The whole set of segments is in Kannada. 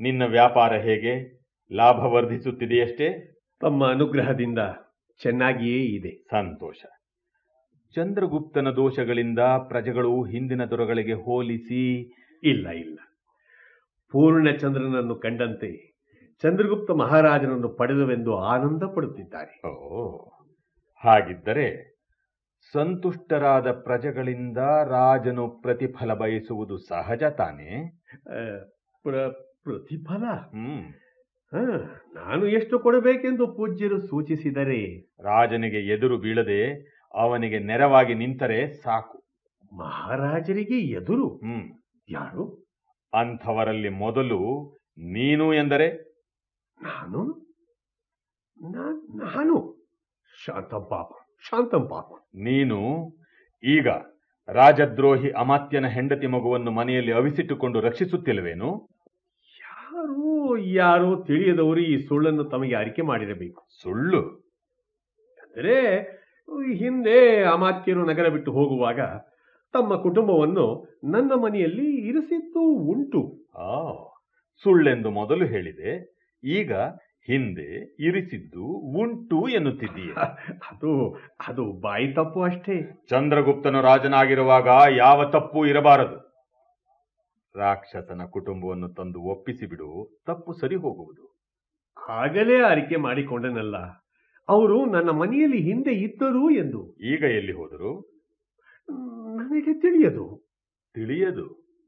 ನಿನ್ನ ವ್ಯಾಪಾರ ಹೇಗೆ ಲಾಭ ವರ್ಧಿಸುತ್ತಿದೆಯಷ್ಟೇ ತಮ್ಮ ಅನುಗ್ರಹದಿಂದ ಚೆನ್ನಾಗಿಯೇ ಇದೆ ಸಂತೋಷ ಚಂದ್ರಗುಪ್ತನ ದೋಷಗಳಿಂದ ಪ್ರಜೆಗಳು ಹಿಂದಿನ ದೊರೆಗಳಿಗೆ ಹೋಲಿಸಿ ಇಲ್ಲ ಇಲ್ಲ ಪೂರ್ಣಚಂದ್ರನನ್ನು ಕಂಡಂತೆ ಚಂದ್ರಗುಪ್ತ ಮಹಾರಾಜನನ್ನು ಪಡೆದುವೆಂದು ಆನಂದ ಪಡುತ್ತಿದ್ದಾರೆ ಓ ಹಾಗಿದ್ದರೆ ಸಂತುಷ್ಟರಾದ ಪ್ರಜೆಗಳಿಂದ ರಾಜನು ಪ್ರತಿಫಲ ಬಯಸುವುದು ಸಹಜ ತಾನೇ ಆ, ಪ್ರ ಪ್ರತಿಫಲ ಹ್ಮ್ ಆ, ನಾನು ಎಷ್ಟು ಕೊಡಬೇಕೆಂದು ಪೂಜ್ಯರು ಸೂಚಿಸಿದರೆ ರಾಜನಿಗೆ ಎದುರು ಬೀಳದೆ ಅವನಿಗೆ ನೆರವಾಗಿ ನಿಂತರೆ ಸಾಕು ಮಹಾರಾಜರಿಗೆ ಎದುರು ಹ್ಮ್ ಯಾರು ಅಂಥವರಲ್ಲಿ ಮೊದಲು ನೀನು ಎಂದರೆ ನಾನು ನಾ- ನಾನು ಶಾಂತಂ ಪಾಪ ಶಾಂತಂ ಪಾಪ ನೀನು ಈಗ ರಾಜದ್ರೋಹಿ ಅಮಾತ್ಯನ ಹೆಂಡತಿ ಮಗುವನ್ನು ಮನೆಯಲ್ಲಿ ಅವಿಸಿಟ್ಟುಕೊಂಡು ರಕ್ಷಿಸುತ್ತಿಲ್ಲವೇನು ಯಾರು ಯಾರೋ ತಿಳಿಯದವರು ಈ ಸುಳ್ಳನ್ನು ತಮಗೆ ಅರಿಕೆ ಮಾಡಿರಬೇಕು ಸುಳ್ಳು ಅಂದರೆ ಹಿಂದೆ ಅಮಾತ್ಯರು ನಗರ ಬಿಟ್ಟು ಹೋಗುವಾಗ ತಮ್ಮ ಕುಟುಂಬವನ್ನು ನನ್ನ ಮನೆಯಲ್ಲಿ ಇರಿಸಿದ್ದು ಉಂಟು ಆ ಸುಳ್ಳೆಂದು ಮೊದಲು ಹೇಳಿದೆ ಈಗ ಹಿಂದೆ ಇರಿಸಿದ್ದು ಉಂಟು ಎನ್ನುತ್ತಿದ್ದೀಯ ಅದು ಅದು ಬಾಯಿ ತಪ್ಪು ಅಷ್ಟೇ ಚಂದ್ರಗುಪ್ತನು ರಾಜನಾಗಿರುವಾಗ ಯಾವ ತಪ್ಪು ಇರಬಾರದು ರಾಕ್ಷಸನ ಕುಟುಂಬವನ್ನು ತಂದು ಒಪ್ಪಿಸಿ ಬಿಡು ತಪ್ಪು ಸರಿ ಹೋಗುವುದು ಆಗಲೇ ಅರಿಕೆ ಮಾಡಿಕೊಂಡನಲ್ಲ ಅವರು ನನ್ನ ಮನೆಯಲ್ಲಿ ಹಿಂದೆ ಇದ್ದರು ಎಂದು ಈಗ ಎಲ್ಲಿ ಹೋದರು ನನಗೆ ತಿಳಿಯದು ತಿಳಿಯದು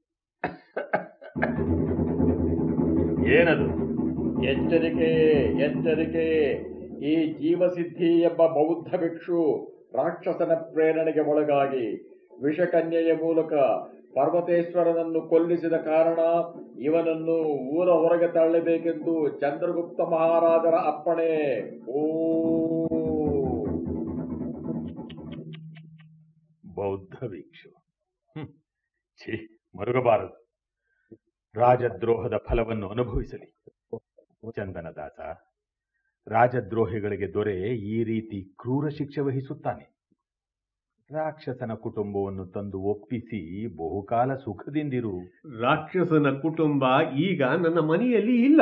ಏನದು ಎಚ್ಚರಿಕೆ ಎಚ್ಚರಿಕೆ ಈ ಜೀವಸಿದ್ಧಿ ಎಂಬ ಬೌದ್ಧ ಭಿಕ್ಷು ರಾಕ್ಷಸನ ಪ್ರೇರಣೆಗೆ ಒಳಗಾಗಿ ವಿಷಕನ್ಯೆಯ ಮೂಲಕ ಪರ್ವತೇಶ್ವರನನ್ನು ಕೊಲ್ಲಿಸಿದ ಕಾರಣ ಇವನನ್ನು ಊರ ಹೊರಗೆ ತಳ್ಳಬೇಕೆಂದು ಚಂದ್ರಗುಪ್ತ ಮಹಾರಾಜರ ಅಪ್ಪಣೆ ಓ ಬೌದ್ಧ ಭಿಕ್ಷು ಹ್ಮ್. ಛೀ ಮರುಗಬಾರದು ರಾಜದ್ರೋಹದ ಫಲವನ್ನು ಅನುಭವಿಸಲಿ ಚಂದನದಾಸ ರಾಜದ್ರೋಹಿಗಳಿಗೆ ದೊರೆ ಈ ರೀತಿ ಕ್ರೂರ ಶಿಕ್ಷೆ ವಹಿಸುತ್ತಾನೆ ರಾಕ್ಷಸನ ಕುಟುಂಬವನ್ನು ತಂದು ಒಪ್ಪಿಸಿ ಬಹುಕಾಲ ಸುಖದಿಂದಿರು ರಾಕ್ಷಸನ ಕುಟುಂಬ ಈಗ ನನ್ನ ಮನೆಯಲ್ಲಿ ಇಲ್ಲ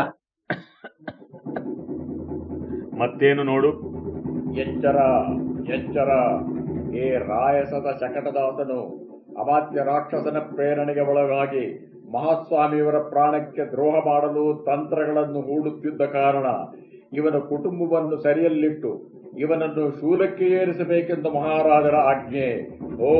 ಮತ್ತೇನು ನೋಡು ಎಚ್ಚರ ಎಚ್ಚರ ಈ ರಾಯಸದ ಶಕಟದಾಸನು ಅಮಾತ್ಯ ರಾಕ್ಷಸನ ಪ್ರೇರಣೆಗೆ ಒಳಗಾಗಿ ಮಹಾಸ್ವಾಮಿಯವರ ಪ್ರಾಣಕ್ಕೆ ದ್ರೋಹ ಮಾಡಲು ತಂತ್ರಗಳನ್ನು ಹೂಡುತ್ತಿದ್ದ ಕಾರಣ ಇವನ ಕುಟುಂಬವನ್ನು ಸರಿಯಲ್ಲಿಟ್ಟು ಇವನನ್ನು ಶೂಲಕ್ಕೆ ಏರಿಸಬೇಕೆಂದು ಮಹಾರಾಜರ ಆಜ್ಞೆ ಓ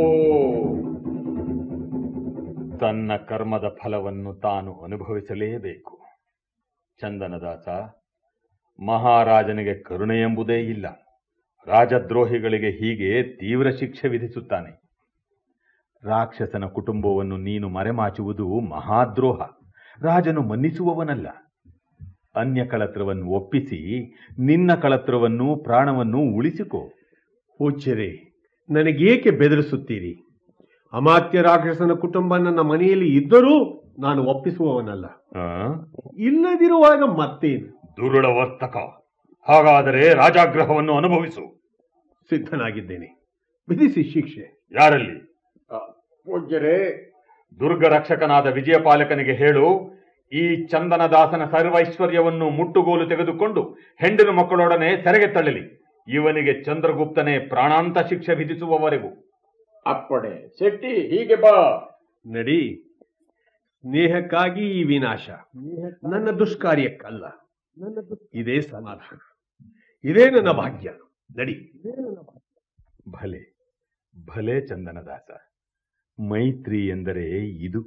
ತನ್ನ ಕರ್ಮದ ಫಲವನ್ನು ತಾನು ಅನುಭವಿಸಲೇಬೇಕು ಚಂದನದಾಸ ಮಹಾರಾಜನಿಗೆ ಕರುಣೆ ಎಂಬುದೇ ಇಲ್ಲ ರಾಜದ್ರೋಹಿಗಳಿಗೆ ಹೀಗೆ ತೀವ್ರ ಶಿಕ್ಷೆ ವಿಧಿಸುತ್ತಾನೆ ರಾಕ್ಷಸನ ಕುಟುಂಬವನ್ನು ನೀನು ಮರೆಮಾಚುವುದು ಮಹಾದ್ರೋಹ ರಾಜನು ಮನ್ನಿಸುವವನಲ್ಲ ಅನ್ಯ ಕಳತ್ರವನ್ನು ಒಪ್ಪಿಸಿ ನಿನ್ನ ಕಳತ್ರವನ್ನು ಪ್ರಾಣವನ್ನು ಉಳಿಸಿಕೋ ಪೂಜ್ಯರೇ ನನಗೇಕೆ ಬೆದರಿಸುತ್ತೀರಿ ಅಮಾತ್ಯ ರಾಕ್ಷಸನ ಕುಟುಂಬ ನನ್ನ ಮನೆಯಲ್ಲಿ ಇದ್ದರೂ ನಾನು ಒಪ್ಪಿಸುವವನಲ್ಲ ಆ? ಇಲ್ಲದಿರುವಾಗ ಮತ್ತೇನು ದುರುಳ ವರ್ತಕ ಹಾಗಾದರೆ ರಾಜಾಗ್ರಹವನ್ನು ಅನುಭವಿಸು ಸಿದ್ಧನಾಗಿದ್ದೇನೆ ವಿಧಿಸಿ ಶಿಕ್ಷೆ ಯಾರಲ್ಲಿ ಪೂಜ್ಯರೇ ದುರ್ಗ ರಕ್ಷಕನಾದ ವಿಜಯಪಾಲಕನಿಗೆ ಹೇಳು ಈ ಚಂದನದಾಸನ ಸರ್ವೈಶ್ವರ್ಯವನ್ನು ಮುಟ್ಟುಗೋಲು ತೆಗೆದುಕೊಂಡು ಹೆಂಡಿನ ಮಕ್ಕಳೊಡನೆ ಸೆರೆಗೆ ತಳ್ಳಲಿ ಇವನಿಗೆ ಚಂದ್ರಗುಪ್ತನೇ ಪ್ರಾಣಾಂತ ಶಿಕ್ಷೆ ವಿಧಿಸುವವರೆಗೂ ಅಪ್ಪಣೆ ಶೆಟ್ಟಿ ಹೀಗೆ ಬಾ ನಡಿ ಸ್ನೇಹಕ್ಕಾಗಿ ಈ ವಿನಾಶ ನನ್ನ ದುಷ್ಕಾರ್ಯಕ್ಕಲ್ಲ ಇದೇ ಸಮಾಧಾನ ಇದೇ ನನ್ನ ಭಾಗ್ಯ ನಡಿ ಭಲೆ ಭಲೆ ಚಂದನದಾಸ ಮೈತ್ರಿ ಎಂದರೆ ಇದು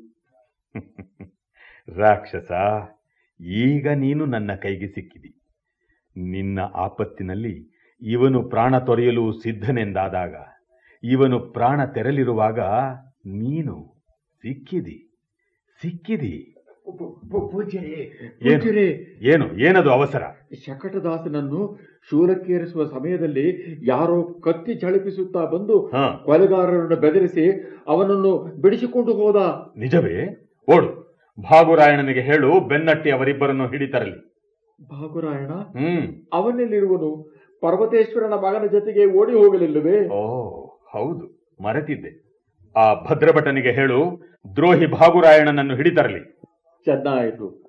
ರಾಕ್ಷಸ ಈಗ ನೀನು ನನ್ನ ಕೈಗೆ ಸಿಕ್ಕಿದಿ ನಿನ್ನ ಆಪತ್ತಿನಲ್ಲಿ ಇವನು ಪ್ರಾಣ ತೊರೆಯಲು ಸಿದ್ಧನೆಂದಾದಾಗ ಇವನು ಪ್ರಾಣ ತೆರಲಿರುವಾಗ ನೀನು ಸಿಕ್ಕಿದಿ ಸಿಕ್ಕಿದಿ ಪೂಜ್ಯರೇ ಏನು ಏನು ಏನದು ಅವಸರ ಶಕಟದಾಸನನ್ನು ಶೂಲಕ್ಕೇರಿಸುವ ಸಮಯದಲ್ಲಿ ಯಾರೋ ಕತ್ತಿ ಝಳಪಿಸುತ್ತಾ ಬಂದು ಹ ಕೊಲೆಗಾರರನ್ನು ಬೆದರಿಸಿ ಅವನನ್ನು ಬಿಡಿಸಿಕೊಂಡು ಹೋದ ನಿಜವೇ ಓಡು ಭಾಗುರಾಯಣನಿಗೆ ಹೇಳು ಬೆನ್ನಟ್ಟಿ ಅವರಿಬ್ಬರನ್ನು ಹಿಡಿತರಲಿ ಭಾಗುರಾಯಣ ಹ್ಮ್ ಅವನಲ್ಲಿರುವನು ಪರ್ವತೇಶ್ವರನ ಮಗನ ಜೊತೆಗೆ ಓಡಿ ಹೋಗಲಿಲ್ಲವೇ ಓ ಹೌದು ಮರೆತಿದ್ದೆ ಆ ಭದ್ರಭಟನಿಗೆ ಹೇಳು ದ್ರೋಹಿ ಭಾಗುರಾಯಣನನ್ನು ಹಿಡಿತರಲಿ ಚೆನ್ನಾಯಿತು